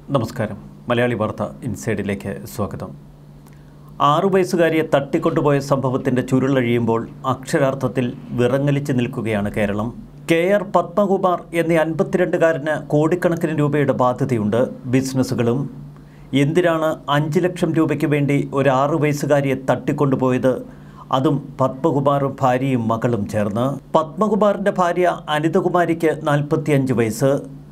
നമസ്കാരം മലയാളി വാർത്ത ഇൻസൈഡിലേക്ക് സ്വാഗതം ആറു വയസ്സുകാരിയെ തട്ടിക്കൊണ്ടുപോയ സംഭവത്തിൻ്റെ ചുരുളഴിയുമ്പോൾ അക്ഷരാർത്ഥത്തിൽ വിറങ്ങലിച്ച് നിൽക്കുകയാണ് കേരളം കെ ആർ പത്മകുമാർ എന്ന അൻപത്തിരണ്ടുകാരന് കോടിക്കണക്കിന് രൂപയുടെ ബാധ്യതയുണ്ട് ബിസിനസ്സുകളും എന്തിനാണ് അഞ്ച് ലക്ഷം രൂപയ്ക്ക് വേണ്ടി ഒരു ആറു വയസ്സുകാരിയെ തട്ടിക്കൊണ്ടുപോയത് അതും പത്മകുമാറും ഭാര്യയും മകളും ചേർന്ന് പത്മകുമാറിൻ്റെ ഭാര്യ അനിതകുമാരിക്ക് നാൽപ്പത്തിയഞ്ച് വയസ്സ്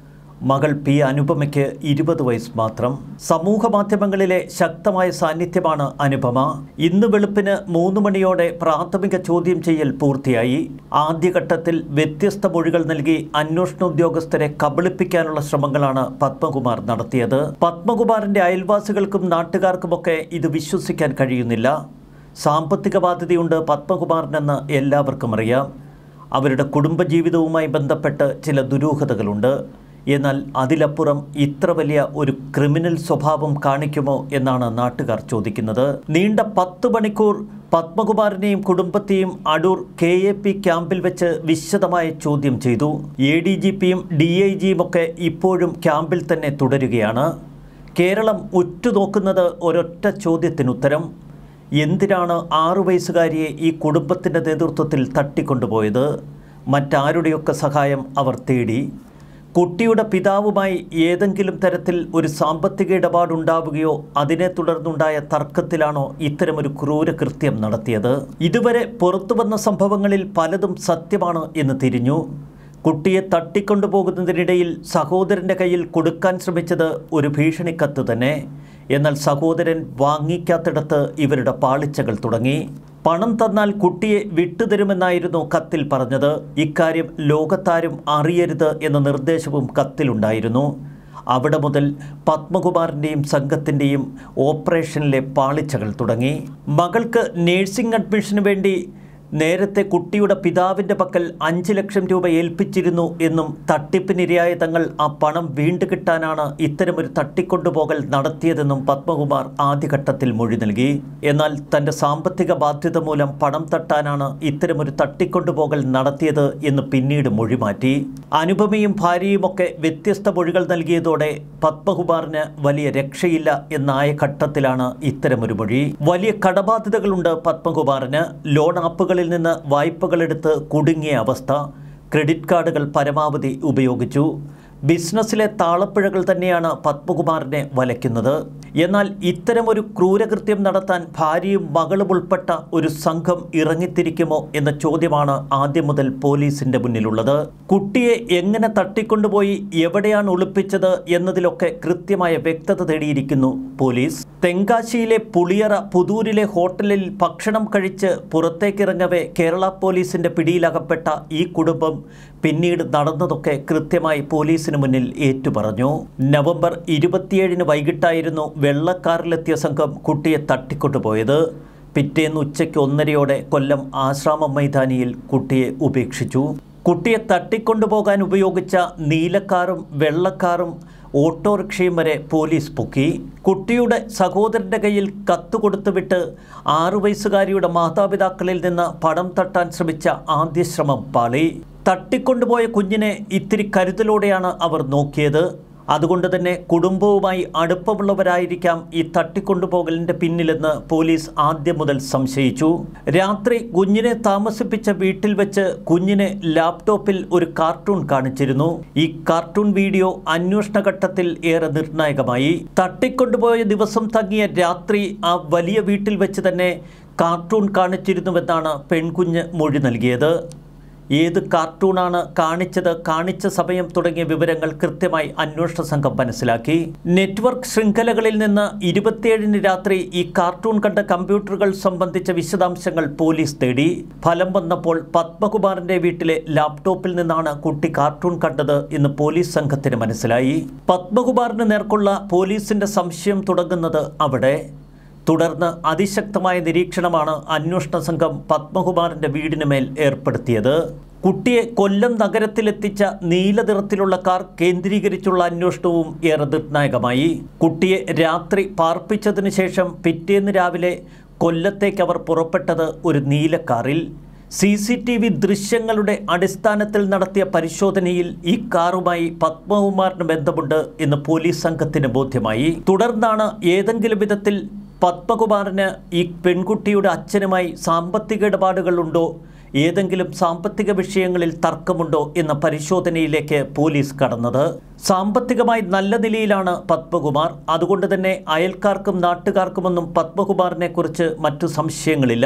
മകൾ പി അനുപമയ്ക്ക് ഇരുപത് വയസ്സ് മാത്രം സമൂഹ മാധ്യമങ്ങളിലെ ശക്തമായ സാന്നിധ്യമാണ് അനുപമ ഇന്ന് വെളുപ്പിന് മൂന്ന് മണിയോടെ പ്രാഥമിക ചോദ്യം ചെയ്യൽ പൂർത്തിയായി ആദ്യഘട്ടത്തിൽ വ്യത്യസ്ത മൊഴികൾ നൽകി അന്വേഷണ ഉദ്യോഗസ്ഥരെ കബളിപ്പിക്കാനുള്ള ശ്രമങ്ങളാണ് പത്മകുമാർ നടത്തിയത് പത്മകുമാറിന്റെ അയൽവാസികൾക്കും നാട്ടുകാർക്കുമൊക്കെ ഇത് വിശ്വസിക്കാൻ കഴിയുന്നില്ല സാമ്പത്തിക ബാധ്യതയുണ്ട് പത്മകുമാറിനെന്ന് എല്ലാവർക്കും അറിയാം അവരുടെ കുടുംബജീവിതവുമായി ബന്ധപ്പെട്ട് ചില ദുരൂഹതകളുണ്ട് എന്നാൽ അതിലപ്പുറം ഇത്ര വലിയ ഒരു ക്രിമിനൽ സ്വഭാവം കാണിക്കുമോ എന്നാണ് നാട്ടുകാർ ചോദിക്കുന്നത് നീണ്ട പത്ത് മണിക്കൂർ പത്മകുമാറിനെയും കുടുംബത്തെയും അടൂർ കെ എ പി ക്യാമ്പിൽ വെച്ച് വിശദമായ ചോദ്യം ചെയ്തു എ ഡി ജി പിയും ഡി ഐ ജിയും ഒക്കെ ഇപ്പോഴും ക്യാമ്പിൽ തന്നെ തുടരുകയാണ് കേരളം ഉറ്റുനോക്കുന്നത് ഒരൊറ്റ ചോദ്യത്തിനുത്തരം എന്തിനാണ് ആറു വയസ്സുകാരിയെ ഈ കുടുംബത്തിൻ്റെ നേതൃത്വത്തിൽ തട്ടിക്കൊണ്ടുപോയത് മറ്റാരുടെയൊക്കെ സഹായം അവർ തേടി കുട്ടിയുടെ പിതാവുമായി ഏതെങ്കിലും തരത്തിൽ ഒരു സാമ്പത്തിക ഇടപാടുണ്ടാവുകയോ അതിനെ തുടർന്നുണ്ടായ തർക്കത്തിലാണോ ഇത്തരമൊരു ക്രൂരകൃത്യം നടത്തിയത് ഇതുവരെ പുറത്തു വന്ന സംഭവങ്ങളിൽ പലതും സത്യമാണ് എന്ന് തിരിഞ്ഞു കുട്ടിയെ തട്ടിക്കൊണ്ടുപോകുന്നതിനിടയിൽ സഹോദരൻ്റെ കയ്യിൽ കൊടുക്കാൻ ശ്രമിച്ചത് ഒരു ഭീഷണിക്കത്ത് തന്നെ എന്നാൽ സഹോദരൻ വാങ്ങിക്കാത്തിടത്ത് ഇവരുടെ പാളിച്ചകൾ തുടങ്ങി പണം തന്നാൽ കുട്ടിയെ വിട്ടുതരുമെന്നായിരുന്നു കത്തിൽ പറഞ്ഞത് ഇക്കാര്യം ലോകത്താരും അറിയരുത് എന്ന നിർദ്ദേശവും കത്തിലുണ്ടായിരുന്നു അവിടെ മുതൽ പത്മകുമാറിൻ്റെയും സംഘത്തിൻ്റെയും ഓപ്പറേഷനിലെ പാളിച്ചകൾ തുടങ്ങി മകൾക്ക് നേഴ്സിംഗ് അഡ്മിഷന് വേണ്ടി നേരത്തെ കുട്ടിയുടെ പിതാവിൻ്റെ പക്കൽ അഞ്ച് ലക്ഷം രൂപ ഏൽപ്പിച്ചിരുന്നു എന്നും തട്ടിപ്പിനിരയായ തങ്ങൾ ആ പണം വീണ്ടു കിട്ടാനാണ് ഇത്തരമൊരു തട്ടിക്കൊണ്ടുപോകൽ നടത്തിയതെന്നും പത്മകുമാർ ആദ്യഘട്ടത്തിൽ മൊഴി നൽകി എന്നാൽ തൻ്റെ സാമ്പത്തിക ബാധ്യത മൂലം പണം തട്ടാനാണ് ഇത്തരമൊരു തട്ടിക്കൊണ്ടുപോകൽ നടത്തിയത് എന്ന് പിന്നീട് മൊഴി മാറ്റി അനുപമയും ഭാര്യയുമൊക്കെ വ്യത്യസ്ത മൊഴികൾ നൽകിയതോടെ പത്മകുമാറിന് വലിയ രക്ഷയില്ല എന്നായ ഘട്ടത്തിലാണ് ഇത്തരമൊരു മൊഴി വലിയ കടബാധ്യതകളുണ്ട് പത്മകുമാറിന് ലോൺ ആപ്പുകളിൽ നിന്ന് വായ്പകളെടുത്ത് കുടുങ്ങിയ അവസ്ഥ ക്രെഡിറ്റ് കാർഡുകൾ പരമാവധി ഉപയോഗിച്ചു ബിസിനസ്സിലെ താളപ്പിഴകൾ തന്നെയാണ് പത്മകുമാറിനെ വലയ്ക്കുന്നത് എന്നാൽ ഇത്തരമൊരു ക്രൂരകൃത്യം നടത്താൻ ഭാര്യയും മകളും ഉൾപ്പെട്ട ഒരു സംഘം ഇറങ്ങിത്തിരിക്കുമോ എന്ന ചോദ്യമാണ് ആദ്യം മുതൽ പോലീസിന്റെ മുന്നിലുള്ളത് കുട്ടിയെ എങ്ങനെ തട്ടിക്കൊണ്ടുപോയി എവിടെയാണ് ഒളിപ്പിച്ചത് എന്നതിലൊക്കെ കൃത്യമായ വ്യക്തത തേടിയിരിക്കുന്നു പോലീസ് തെങ്കാശിയിലെ പുളിയറ പുതൂരിലെ ഹോട്ടലിൽ ഭക്ഷണം കഴിച്ച് പുറത്തേക്കിറങ്ങവേ കേരള പോലീസിന്റെ പിടിയിലകപ്പെട്ട ഈ കുടുംബം പിന്നീട് നടന്നതൊക്കെ കൃത്യമായി പോലീസിന് മുന്നിൽ ഏറ്റുപറഞ്ഞു നവംബർ ഇരുപത്തിയേഴിന് വൈകിട്ടായിരുന്നു വെള്ളക്കാറിലെത്തിയ സംഘം കുട്ടിയെ തട്ടിക്കൊണ്ടുപോയത് പിറ്റേന്ന് ഉച്ചയ്ക്ക് ഒന്നരയോടെ കൊല്ലം ആശ്രാമം മൈതാനിയിൽ കുട്ടിയെ ഉപേക്ഷിച്ചു കുട്ടിയെ തട്ടിക്കൊണ്ടുപോകാൻ ഉപയോഗിച്ച നീലക്കാറും വെള്ളക്കാറും ഓട്ടോറിക്ഷയും വരെ പോലീസ് പൊക്കി കുട്ടിയുടെ സഹോദരൻ്റെ കയ്യിൽ കത്ത് കൊടുത്തുവിട്ട് ആറു വയസ്സുകാരിയുടെ മാതാപിതാക്കളിൽ നിന്ന് പണം തട്ടാൻ ശ്രമിച്ച ആദ്യ ശ്രമം പാളി തട്ടിക്കൊണ്ടുപോയ കുഞ്ഞിനെ ഇത്തിരി കരുതലോടെയാണ് അവർ നോക്കിയത് അതുകൊണ്ട് തന്നെ കുടുംബവുമായി അടുപ്പമുള്ളവരായിരിക്കാം ഈ തട്ടിക്കൊണ്ടുപോകലിൻ്റെ പിന്നിലെന്ന് പോലീസ് ആദ്യം മുതൽ സംശയിച്ചു രാത്രി കുഞ്ഞിനെ താമസിപ്പിച്ച വീട്ടിൽ വെച്ച് കുഞ്ഞിനെ ലാപ്ടോപ്പിൽ ഒരു കാർട്ടൂൺ കാണിച്ചിരുന്നു ഈ കാർട്ടൂൺ വീഡിയോ അന്വേഷണ ഘട്ടത്തിൽ ഏറെ നിർണായകമായി തട്ടിക്കൊണ്ടുപോയ ദിവസം തങ്ങിയ രാത്രി ആ വലിയ വീട്ടിൽ വെച്ച് തന്നെ കാർട്ടൂൺ കാണിച്ചിരുന്നുവെന്നാണ് പെൺകുഞ്ഞ് മൊഴി നൽകിയത് ഏത് കാർട്ടൂണാണ് കാണിച്ചത് കാണിച്ച സമയം തുടങ്ങിയ വിവരങ്ങൾ കൃത്യമായി അന്വേഷണ സംഘം മനസ്സിലാക്കി നെറ്റ്വർക്ക് ശൃംഖലകളിൽ നിന്ന് ഇരുപത്തിയേഴിന് രാത്രി ഈ കാർട്ടൂൺ കണ്ട കമ്പ്യൂട്ടറുകൾ സംബന്ധിച്ച വിശദാംശങ്ങൾ പോലീസ് തേടി ഫലം വന്നപ്പോൾ പത്മകുമാറിന്റെ വീട്ടിലെ ലാപ്ടോപ്പിൽ നിന്നാണ് കുട്ടി കാർട്ടൂൺ കണ്ടത് എന്ന് പോലീസ് സംഘത്തിന് മനസ്സിലായി പത്മകുമാറിന് നേർക്കുള്ള പോലീസിന്റെ സംശയം തുടങ്ങുന്നത് അവിടെ തുടർന്ന് അതിശക്തമായ നിരീക്ഷണമാണ് അന്വേഷണ സംഘം പത്മകുമാറിന്റെ വീടിന് മേൽ ഏർപ്പെടുത്തിയത് കുട്ടിയെ കൊല്ലം നഗരത്തിലെത്തിച്ച നീലനിറത്തിലുള്ള കാർ കേന്ദ്രീകരിച്ചുള്ള അന്വേഷണവും ഏറെ നിർണായകമായി കുട്ടിയെ രാത്രി പാർപ്പിച്ചതിന് ശേഷം പിറ്റേന്ന് രാവിലെ കൊല്ലത്തേക്ക് അവർ പുറപ്പെട്ടത് ഒരു നീലക്കാറിൽ സി സി ടി വി ദൃശ്യങ്ങളുടെ അടിസ്ഥാനത്തിൽ നടത്തിയ പരിശോധനയിൽ ഈ കാറുമായി പത്മകുമാറിന് ബന്ധമുണ്ട് എന്ന് പോലീസ് സംഘത്തിന് ബോധ്യമായി തുടർന്നാണ് ഏതെങ്കിലും വിധത്തിൽ പത്മകുമാറിന് ഈ പെൺകുട്ടിയുടെ അച്ഛനുമായി സാമ്പത്തിക ഇടപാടുകളുണ്ടോ ഏതെങ്കിലും സാമ്പത്തിക വിഷയങ്ങളിൽ തർക്കമുണ്ടോ എന്ന പരിശോധനയിലേക്ക് പോലീസ് കടന്നത് സാമ്പത്തികമായി നല്ല നിലയിലാണ് പത്മകുമാർ അതുകൊണ്ട് തന്നെ അയൽക്കാർക്കും നാട്ടുകാർക്കുമൊന്നും പത്മകുമാറിനെ കുറിച്ച് മറ്റു സംശയങ്ങളില്ല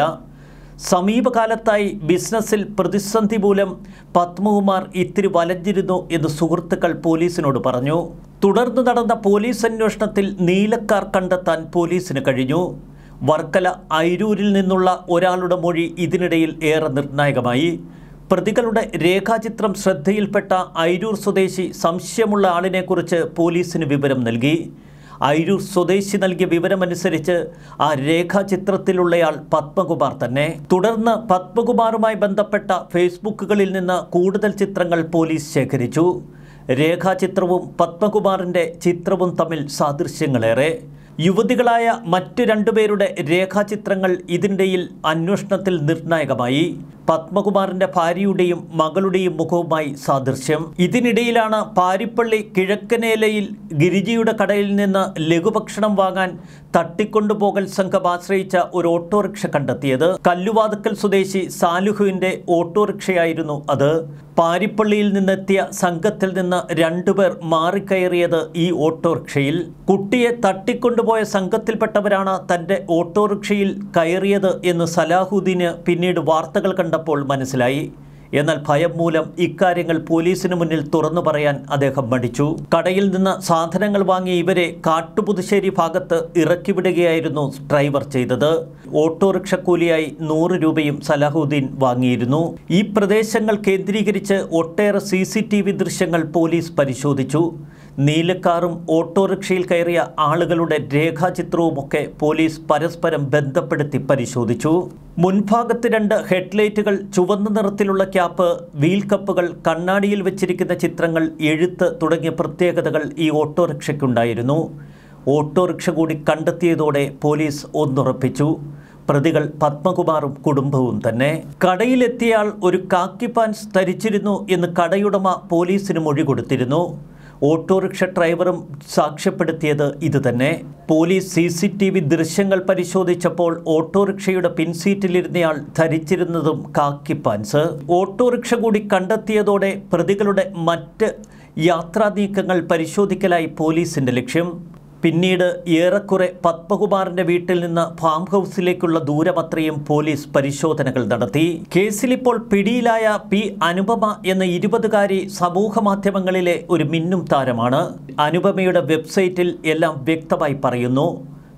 സമീപകാലത്തായി ബിസിനസ്സിൽ പ്രതിസന്ധി മൂലം പത്മകുമാർ ഇത്തിരി വലഞ്ഞിരുന്നു എന്ന് സുഹൃത്തുക്കൾ പോലീസിനോട് പറഞ്ഞു തുടർന്ന് നടന്ന പോലീസ് അന്വേഷണത്തിൽ നീലക്കാർ കണ്ടെത്താൻ പോലീസിന് കഴിഞ്ഞു വർക്കല ഐരൂരിൽ നിന്നുള്ള ഒരാളുടെ മൊഴി ഇതിനിടയിൽ ഏറെ നിർണായകമായി പ്രതികളുടെ രേഖാചിത്രം ശ്രദ്ധയിൽപ്പെട്ട ഐരൂർ സ്വദേശി സംശയമുള്ള ആളിനെക്കുറിച്ച് പോലീസിന് വിവരം നൽകി ഐരൂർ സ്വദേശി നൽകിയ വിവരമനുസരിച്ച് ആ രേഖാചിത്രത്തിലുള്ളയാൾ പത്മകുമാർ തന്നെ തുടർന്ന് പത്മകുമാറുമായി ബന്ധപ്പെട്ട ഫേസ്ബുക്കുകളിൽ നിന്ന് കൂടുതൽ ചിത്രങ്ങൾ പോലീസ് ശേഖരിച്ചു രേഖാചിത്രവും പത്മകുമാറിൻ്റെ ചിത്രവും തമ്മിൽ സാദൃശ്യങ്ങളേറെ യുവതികളായ മറ്റു രണ്ടുപേരുടെ രേഖാചിത്രങ്ങൾ ഇതിനിടയിൽ അന്വേഷണത്തിൽ നിർണായകമായി പത്മകുമാറിന്റെ ഭാര്യയുടെയും മകളുടെയും മുഖവുമായി സാദൃശ്യം ഇതിനിടയിലാണ് പാരിപ്പള്ളി കിഴക്കനേലയിൽ ഗിരിജിയുടെ കടയിൽ നിന്ന് ലഘുഭക്ഷണം വാങ്ങാൻ തട്ടിക്കൊണ്ടുപോകൽ സംഘം ആശ്രയിച്ച ഒരു ഓട്ടോറിക്ഷ കണ്ടെത്തിയത് കല്ലുവാതുക്കൽ സ്വദേശി സാലുഹുവിന്റെ ഓട്ടോറിക്ഷയായിരുന്നു അത് പാരിപ്പള്ളിയിൽ നിന്നെത്തിയ സംഘത്തിൽ നിന്ന് രണ്ടുപേർ മാറിക്കയറിയത് ഈ ഓട്ടോറിക്ഷയിൽ കുട്ടിയെ തട്ടിക്കൊണ്ടുപോയ സംഘത്തിൽപ്പെട്ടവരാണ് തൻ്റെ ഓട്ടോറിക്ഷയിൽ കയറിയത് എന്ന് സലാഹുദ്ദീന് പിന്നീട് വാർത്തകൾ കണ്ടപ്പോൾ മനസ്സിലായി എന്നാൽ ഭയം മൂലം ഇക്കാര്യങ്ങൾ പോലീസിന് മുന്നിൽ തുറന്നു പറയാൻ അദ്ദേഹം മടിച്ചു കടയിൽ നിന്ന് സാധനങ്ങൾ വാങ്ങിയ ഇവരെ കാട്ടുപുതുശ്ശേരി ഭാഗത്ത് ഇറക്കിവിടുകയായിരുന്നു ഡ്രൈവർ ചെയ്തത് ഓട്ടോറിക്ഷ കൂലിയായി നൂറ് രൂപയും സലാഹുദ്ദീൻ വാങ്ങിയിരുന്നു ഈ പ്രദേശങ്ങൾ കേന്ദ്രീകരിച്ച് ഒട്ടേറെ സി സി ടി വി ദൃശ്യങ്ങൾ പോലീസ് പരിശോധിച്ചു നീലക്കാറും ഓട്ടോറിക്ഷയിൽ കയറിയ ആളുകളുടെ രേഖാചിത്രവുമൊക്കെ പോലീസ് പരസ്പരം ബന്ധപ്പെടുത്തി പരിശോധിച്ചു മുൻഭാഗത്ത് രണ്ട് ഹെഡ്ലൈറ്റുകൾ ചുവന്ന നിറത്തിലുള്ള ക്യാപ്പ് വീൽ കപ്പുകൾ കണ്ണാടിയിൽ വെച്ചിരിക്കുന്ന ചിത്രങ്ങൾ എഴുത്ത് തുടങ്ങിയ പ്രത്യേകതകൾ ഈ ഓട്ടോറിക്ഷയ്ക്കുണ്ടായിരുന്നു ഓട്ടോറിക്ഷ കൂടി കണ്ടെത്തിയതോടെ പോലീസ് ഒന്നുറപ്പിച്ചു പ്രതികൾ പത്മകുമാറും കുടുംബവും തന്നെ കടയിലെത്തിയാൽ ഒരു കാക്കി പാൻസ് ധരിച്ചിരുന്നു എന്ന് കടയുടമ പോലീസിന് മൊഴി കൊടുത്തിരുന്നു ഓട്ടോറിക്ഷ ഡ്രൈവറും സാക്ഷ്യപ്പെടുത്തിയത് ഇതുതന്നെ police C C T V ദൃശ്യങ്ങൾ പരിശോധിച്ചപ്പോൾ ഓട്ടോറിക്ഷയുടെ പിൻസീറ്റിലിരുന്നയാൾ ധരിച്ചിരുന്നതും കാക്കി പാൻസ് ഓട്ടോറിക്ഷ കൂടി കണ്ടെത്തിയതോടെ പ്രതികളുടെ മറ്റ് യാത്രാ നീക്കങ്ങൾ പരിശോധിക്കലായി പോലീസിന്റെ ലക്ഷ്യം പിന്നീട് ഏറെക്കുറെ പത്മകുമാറിന്റെ വീട്ടിൽ നിന്ന് ഫാം ഹൗസിലേക്കുള്ള ദൂരമത്രയും പോലീസ് പരിശോധനകൾ നടത്തി കേസിൽ ഇപ്പോൾ പിടിയിലായ പി അനുപമ എന്ന ഇരുപതുകാരി സമൂഹ മാധ്യമങ്ങളിലെ ഒരു മിന്നും താരമാണ് അനുപമയുടെ വെബ്സൈറ്റിൽ എല്ലാം വ്യക്തമായി പറയുന്നു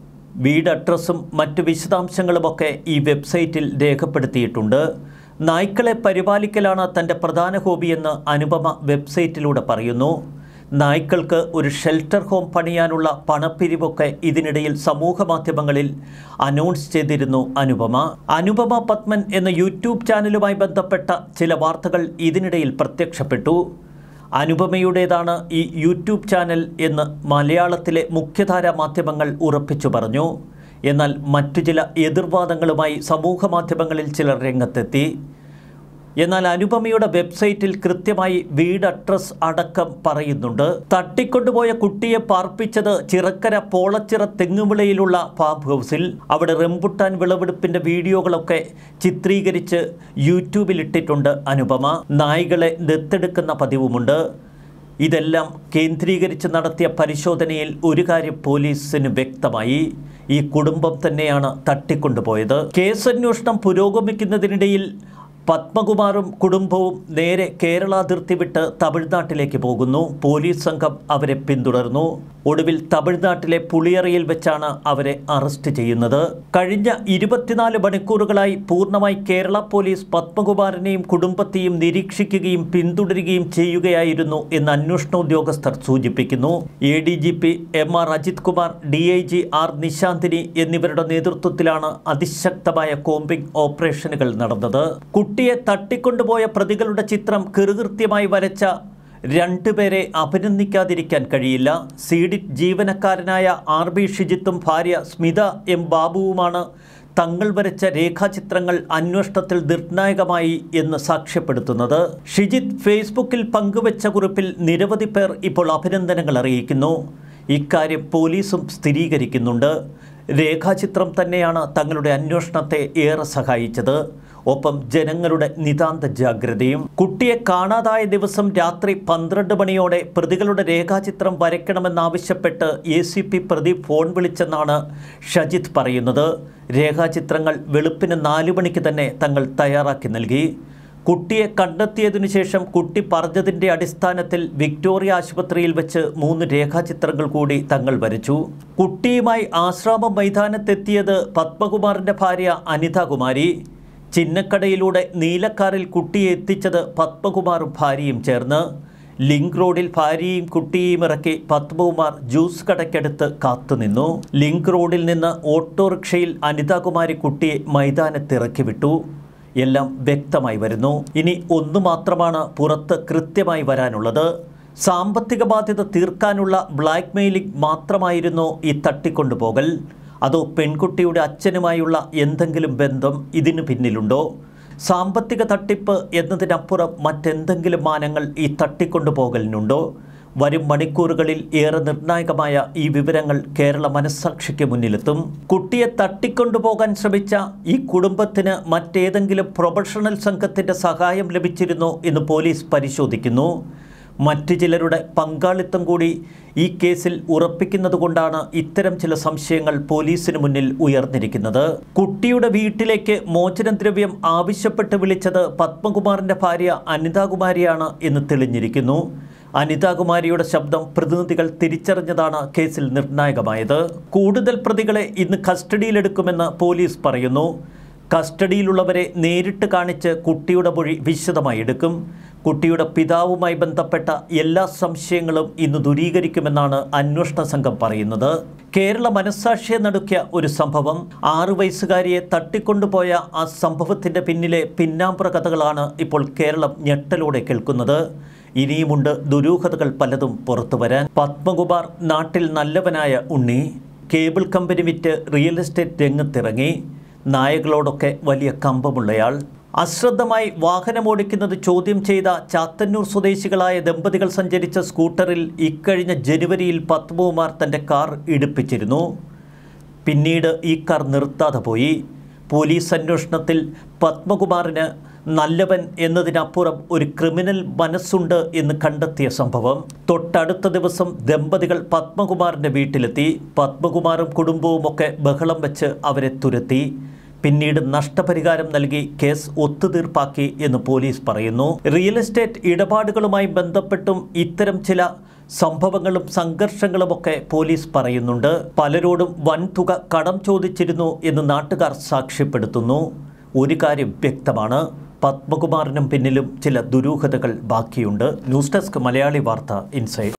വീട് അഡ്രസ്സും മറ്റ് വിശദാംശങ്ങളുമൊക്കെ ഈ വെബ്സൈറ്റിൽ രേഖപ്പെടുത്തിയിട്ടുണ്ട് നായ്ക്കളെ പരിപാലിക്കലാണ് തൻ്റെ പ്രധാന ഹോബിയെന്ന് അനുപമ വെബ്സൈറ്റിലൂടെ പറയുന്നു നായ്ക്കൾക്ക് ഒരു ഷെൽട്ടർ ഹോം പണിയാനുള്ള പണപ്പിരിവൊക്കെ ഇതിനിടയിൽ സമൂഹ മാധ്യമങ്ങളിൽ അനൗൺസ് ചെയ്തിരുന്നു അനുപമ അനുപമ പത്മൻ എന്ന യൂട്യൂബ് ചാനലുമായി ബന്ധപ്പെട്ട ചില വാർത്തകൾ ഇതിനിടയിൽ പ്രത്യക്ഷപ്പെട്ടു അനുപമയുടേതാണ് ഈ യൂട്യൂബ് ചാനൽ എന്ന് മലയാളത്തിലെ മുഖ്യധാരാ മാധ്യമങ്ങൾ ഉറപ്പിച്ചു പറഞ്ഞു എന്നാൽ മറ്റു ചില എതിർവാദങ്ങളുമായി സമൂഹ മാധ്യമങ്ങളിൽ ചിലർ രംഗത്തെത്തി എന്നാൽ അനുപമയുടെ വെബ്സൈറ്റിൽ കൃത്യമായി വീട് അഡ്രസ് അടക്കം പറയുന്നുണ്ട് തട്ടിക്കൊണ്ടുപോയ കുട്ടിയെ പാർപ്പിച്ചത് ചിറക്കര പോളച്ചിറ തെങ്ങുവിളയിലുള്ള ഫാം ഹൗസിൽ അവിടെ റംബുട്ടാൻ വിളവെടുപ്പിന്റെ വീഡിയോകളൊക്കെ ചിത്രീകരിച്ച് യൂട്യൂബിൽ ഇട്ടിട്ടുണ്ട് അനുപമ നായ്കളെ ദത്തെടുക്കുന്ന പതിവുമുണ്ട് ഇതെല്ലാം കേന്ദ്രീകരിച്ച് നടത്തിയ പരിശോധനയിൽ ഒരു കാര്യം പോലീസിന് വ്യക്തമായി ഈ കുടുംബം തന്നെയാണ് തട്ടിക്കൊണ്ടുപോയത് കേസന്വേഷണം പുരോഗമിക്കുന്നതിനിടയിൽ പത്മകുമാറും കുടുംബവും നേരെ കേരള അതിർത്തി വിട്ട് തമിഴ്നാട്ടിലേക്ക് പോകുന്നു പോലീസ് സംഘം അവരെ പിന്തുടർന്നു ഒടുവിൽ തമിഴ്നാട്ടിലെ പുളിയറയിൽ വെച്ചാണ് അവരെ അറസ്റ്റ് ചെയ്യുന്നത് കഴിഞ്ഞ ഇരുപത്തിനാല് മണിക്കൂറുകളായി പൂർണ്ണമായി കേരള പോലീസ് പത്മകുമാറിനെയും കുടുംബത്തെയും നിരീക്ഷിക്കുകയും പിന്തുടരുകയും ചെയ്യുകയായിരുന്നു എന്ന് അന്വേഷണ ഉദ്യോഗസ്ഥർ സൂചിപ്പിക്കുന്നു A D G P M R Ajith Kumar D I G R Nishanthini എന്നിവരുടെ നേതൃത്വത്തിലാണ് അതിശക്തമായ കോമ്പിംഗ് ഓപ്പറേഷനുകൾ നടന്നത് കുട്ടിയെ തട്ടിക്കൊണ്ടുപോയ പ്രതികളുടെ ചിത്രം കൃകൃത്യമായി വരച്ച രണ്ടുപേരെ അഭിനന്ദിക്കാതിരിക്കാൻ കഴിയില്ല സീഡിറ്റ് ജീവനക്കാരനായ ആർ ബി ഷിജിത്തും ഭാര്യ സ്മിത എം ബാബുവുമാണ് തങ്ങൾ വരച്ച രേഖാചിത്രങ്ങൾ അന്വേഷണത്തിൽ നിർണായകമായി എന്ന് സാക്ഷ്യപ്പെടുത്തുന്നത് ഷിജിത് ഫേസ്ബുക്കിൽ പങ്കുവച്ച കുറിപ്പിൽ നിരവധി പേർ ഇപ്പോൾ അഭിനന്ദനങ്ങൾ അറിയിക്കുന്നു ഇക്കാര്യം പോലീസും സ്ഥിരീകരിക്കുന്നുണ്ട് രേഖാചിത്രം തന്നെയാണ് തങ്ങളുടെ അന്വേഷണത്തെ ഏറെ സഹായിച്ചത് ഒപ്പം ജനങ്ങളുടെ നിതാന്ത ജാഗ്രതയും കുട്ടിയെ കാണാതായ ദിവസം രാത്രി പന്ത്രണ്ട് മണിയോടെ പ്രതികളുടെ രേഖാചിത്രം വരയ്ക്കണമെന്നാവശ്യപ്പെട്ട് എ സി പി പ്രതി ഫോൺ വിളിച്ചെന്നാണ് ഷജിത് പറയുന്നത് രേഖാചിത്രങ്ങൾ വെളുപ്പിന് നാലു മണിക്ക് തന്നെ തങ്ങൾ തയ്യാറാക്കി നൽകി കുട്ടിയെ കണ്ടെത്തിയതിനു ശേഷം കുട്ടി പറഞ്ഞതിൻ്റെ അടിസ്ഥാനത്തിൽ വിക്ടോറിയ ആശുപത്രിയിൽ വെച്ച് മൂന്ന് രേഖാചിത്രങ്ങൾ കൂടി തങ്ങൾ വരച്ചു കുട്ടിയുമായി ആശ്രാമം മൈതാനത്തെത്തിയത് പത്മകുമാറിൻ്റെ ഭാര്യ അനിതാകുമാരി ചിന്നക്കടയിലൂടെ നീലക്കാറിൽ കുട്ടിയെ എത്തിച്ചത് പത്മകുമാറും ഭാര്യയും ചേർന്ന് ലിങ്ക് റോഡിൽ ഭാര്യയും കുട്ടിയെയും ഇറക്കി പത്മകുമാർ ജ്യൂസ് കടയ്ക്കടുത്ത് കാത്തുനിന്നു ലിങ്ക് റോഡിൽ നിന്ന് ഓട്ടോറിക്ഷയിൽ അനിതാകുമാരി കുട്ടിയെ മൈതാനത്തിറക്കി വിട്ടു എല്ലാം വ്യക്തമായി വരുന്നു ഇനി ഒന്നു മാത്രമാണ് പുറത്ത് കൃത്യമായി വരാനുള്ളത് സാമ്പത്തിക ബാധ്യത തീർക്കാനുള്ള ബ്ലാക്ക് മെയിലിംഗ് മാത്രമായിരുന്നു ഈ തട്ടിക്കൊണ്ടുപോകൽ അതോ പെൺകുട്ടിയുടെ അച്ഛനുമായുള്ള എന്തെങ്കിലും ബന്ധം ഇതിനു പിന്നിലുണ്ടോ സാമ്പത്തിക തട്ടിപ്പ് എന്നതിനപ്പുറം മറ്റെന്തെങ്കിലും മാനങ്ങൾ ഈ തട്ടിക്കൊണ്ടുപോകലിനുണ്ടോ വരും മണിക്കൂറുകളിൽ ഏറെ നിർണായകമായ ഈ വിവരങ്ങൾ കേരള മനസ്സാക്ഷിക്ക് മുന്നിലെത്തും കുട്ടിയെ തട്ടിക്കൊണ്ടുപോകാൻ ശ്രമിച്ച ഈ കുടുംബത്തിന് മറ്റേതെങ്കിലും പ്രൊഫഷണൽ സംഘത്തിൻ്റെ സഹായം ലഭിച്ചിരുന്നോ എന്ന് പോലീസ് പരിശോധിക്കുന്നു മറ്റു ചിലരുടെ പങ്കാളിത്തം കൂടി ഈ കേസിൽ ഉറപ്പിക്കുന്നതുകൊണ്ടാണ് ഇത്തരം ചില സംശയങ്ങൾ പോലീസിന് മുന്നിൽ ഉയർന്നിരിക്കുന്നത് കുട്ടിയുടെ വീട്ടിലേക്ക് മോചനദ്രവ്യം ആവശ്യപ്പെട്ട് വിളിച്ചത് പത്മകുമാറിൻ്റെ ഭാര്യ അനിതാകുമാരിയാണ് എന്ന് തെളിഞ്ഞിരിക്കുന്നു അനിതാകുമാരിയുടെ ശബ്ദം പ്രതിനിധികൾ തിരിച്ചറിഞ്ഞതാണ് കേസിൽ നിർണായകമായത് കൂടുതൽ പ്രതികളെ ഇന്ന് കസ്റ്റഡിയിലെടുക്കുമെന്ന് പോലീസ് പറയുന്നു കസ്റ്റഡിയിലുള്ളവരെ നേരിട്ട് കാണിച്ച് കുട്ടിയുടെ മൊഴി വിശദമായി എടുക്കും കുട്ടിയുടെ പിതാവുമായി ബന്ധപ്പെട്ട എല്ലാ സംശയങ്ങളും ഇന്ന് ദൂരീകരിക്കുമെന്നാണ് അന്വേഷണ സംഘം പറയുന്നത് കേരള മനസ്സാക്ഷിയെ നടുക്കിയ ഒരു സംഭവം ആറു വയസ്സുകാരിയെ തട്ടിക്കൊണ്ടുപോയ ആ സംഭവത്തിൻ്റെ പിന്നിലെ പിന്നാമ്പുറ കഥകളാണ് ഇപ്പോൾ കേരളം ഞെട്ടലോടെ കേൾക്കുന്നത് ഇനിയുമുണ്ട് ദുരൂഹതകൾ പലതും പുറത്തു വരാൻ പത്മകുമാർ നാട്ടിൽ നല്ലവനായ ഉണ്ണി കേബിൾ കമ്പനി വിറ്റ് റിയൽ എസ്റ്റേറ്റ് രംഗത്തിറങ്ങി നായകളോടൊക്കെ വലിയ കമ്പമുള്ളയാൾ അശ്രദ്ധമായി വാഹനമോടിക്കുന്നത് ചോദ്യം ചെയ്ത ചാത്തന്നൂർ സ്വദേശികളായ ദമ്പതികൾ സഞ്ചരിച്ച സ്കൂട്ടറിൽ ഇക്കഴിഞ്ഞ ജനുവരിയിൽ പത്മകുമാർ തൻ്റെ കാർ ഇടിപ്പിച്ചിരുന്നു പിന്നീട് ഈ കാർ നിർത്താതെ പോയി പോലീസ് അന്വേഷണത്തിൽ പത്മകുമാറിന് നല്ലവൻ എന്നതിനപ്പുറം ഒരു ക്രിമിനൽ മനസ്സുണ്ട് എന്ന് കണ്ടെത്തിയ സംഭവം തൊട്ടടുത്ത ദിവസം ദമ്പതികൾ പത്മകുമാറിൻ്റെ വീട്ടിലെത്തി പത്മകുമാറും കുടുംബവുമൊക്കെ ബഹളം വെച്ച് അവരെ തുരത്തി പിന്നീട് നഷ്ടപരിഹാരം നൽകി കേസ് ഒത്തുതീർപ്പാക്കി എന്ന് പോലീസ് പറയുന്നു റിയൽ എസ്റ്റേറ്റ് ഇടപാടുകളുമായി ബന്ധപ്പെട്ടും ഇത്തരം ചില സംഭവങ്ങളും സംഘർഷങ്ങളുമൊക്കെ പോലീസ് പറയുന്നുണ്ട് പലരോടും വൻതുക കടം ചോദിച്ചിരുന്നു എന്ന് നാട്ടുകാർ സാക്ഷ്യപ്പെടുത്തുന്നു ഒരു കാര്യം വ്യക്തമാണ് പത്മകുമാറിനും പിന്നിലും ചില ദുരൂഹതകൾ ബാക്കിയുണ്ട് ന്യൂസ് ഡെസ്ക് മലയാളി വാർത്ത ഇൻസൈറ്റ്